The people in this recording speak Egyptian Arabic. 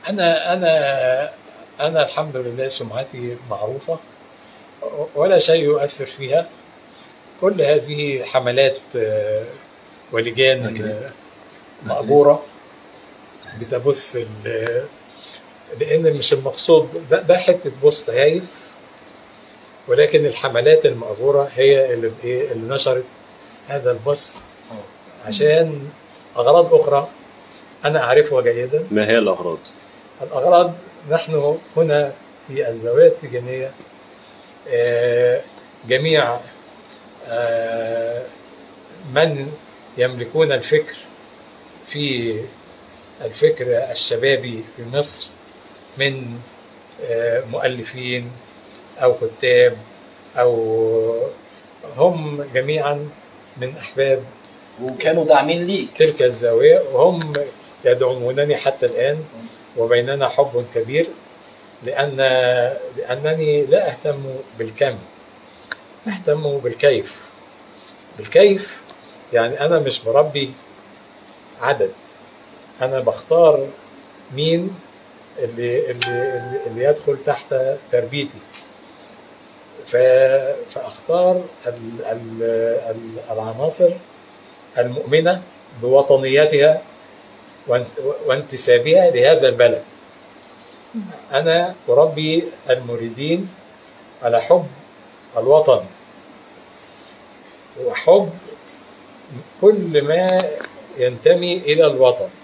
انا انا انا الحمد لله سمعتي معروفه ولا شيء يؤثر فيها كل هذه حملات آه، ولجان أكيد. آه، مأجورة بتبث ال- لأن مش المقصود ده, ده حتة بوست هايف ولكن الحملات المأجورة هي اللي إيه اللي نشرت هذا البوست عشان أغراض أخرى أنا أعرفها جيدا ما هي الاغراض؟ الأغراض نحن هنا في الزوايا التجارية آه، جميع آه، من يملكون الفكر في الفكر الشبابي في مصر من آه، مؤلفين أو كتاب أو هم جميعا من أحباب وكانوا داعمين ليك تلك الزاوية وهم يدعمونني حتى الآن وبيننا حب كبير لأن لأنني لا أهتم بالكم أهتم بالكيف بالكيف يعني أنا مش بربي عدد أنا بختار مين اللي اللي اللي- اللي يدخل تحت تربيتي ف- فأختار ال- ال- ال- العناصر المؤمنة بوطنيتها وانت- وانتسابها لهذا البلد أنا أربي المريدين على حب الوطن وحب كل ما ينتمي إلى الوطن